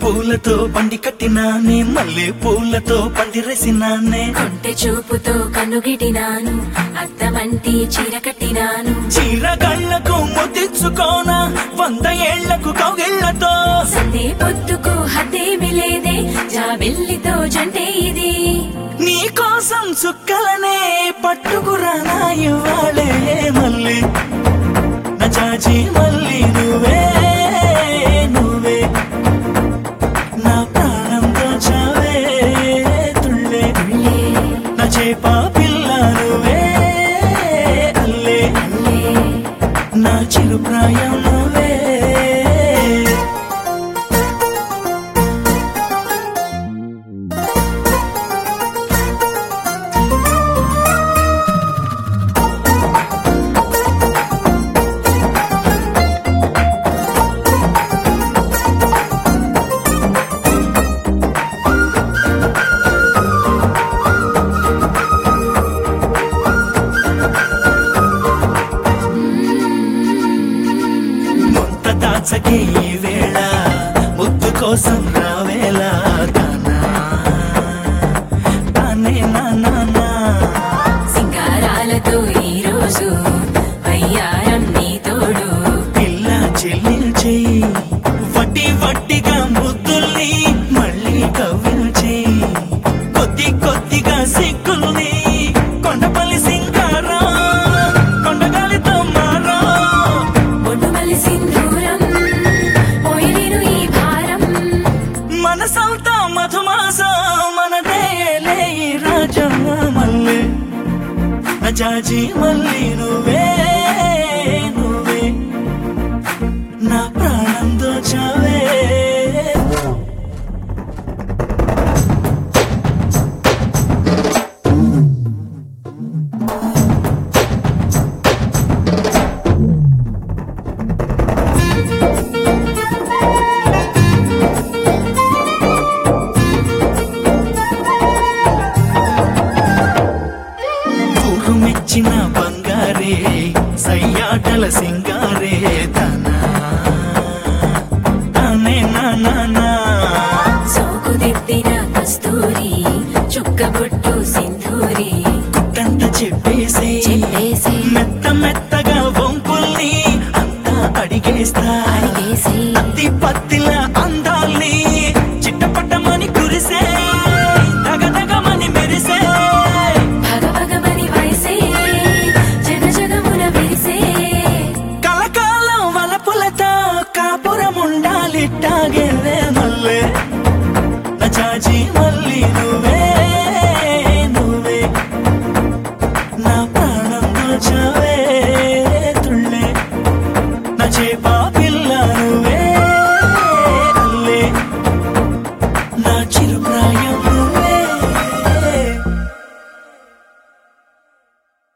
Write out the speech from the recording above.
పూలతో బండి కట్టినానే మల్లె పూలతో పందిరేసినానే కొంటె చూపుతో కన్నుగిటినాను అద్దమంటి చీర కట్టినాను చీర కళ్ళకు ముద్దిచ్చుకోన వంద ఏళ్లకు కౌగిళ్లతో సందే పొద్దుకు హద్దేమి లేదే జాబిల్లితో జంటే ఇది నీ కోసం చుక్కలనే పట్టుకురానా ఇవ్వాలే మళ్ళీ నా చాచి మళ్ళీ నువ్వే నువ్వే నా ప్రాణం దోచావే తుళ్ళే అల్లే నా చేప పిల్ల నువ్వే అల్లే అల్లే నా చిరు ప్రాయం నువ్వే ముంత దాచకే ఈ వేళ ముద్దు కోసం రావేళ తానా తానే నా నా నా సింగారాలతో ఈ రోజు వయ్యారం నీ తోడు పిల్ల చెల్లించి వడ్డీ వడ్డీగా ముద్దుల్ని మళ్ళీ కవ్వించి కొద్ది కొద్దిగా సిగ్గుల్ని కొండపల్లి సింగారా కొండగాలితో మారా ఒడ్డుమల్లి సింధూరం పోయలేను ఈ భారం మనసంతా మధుమాసం మనదేలే ఈ రాజం మళ్ళీ నజాజీ మళ్ళీ నువ్వే నువ్వే నా ప్రాణం దోచావే ఊరు మెచ్చిన బంగారే సయ్యాటల సింగారే తనా తానే నా నా నా సోకు దిద్దిన కస్తూరి చుక్కబొట్టు సింధూరి గుట్టంత చెప్పేసి చెప్పేసి మెత్త మెత్తగా వంపుల్ని అంతా అడిగేస్తా అడిగేసి అత్తి పత్తిల అందాల్ని చిట్టపట్టమని కురిసే దగదగమని మెరిసే భగభగమని వయసే జగ జగమున విరిసే కలకాలం వలపులతో కాపురం ఉండాలిట్టాగే మల్లే నచాజీ మళ్ళీ నువ్వే నువ్వే నా ప్రాణం దోచావే తుళ్ళే నా చేప పిల్ల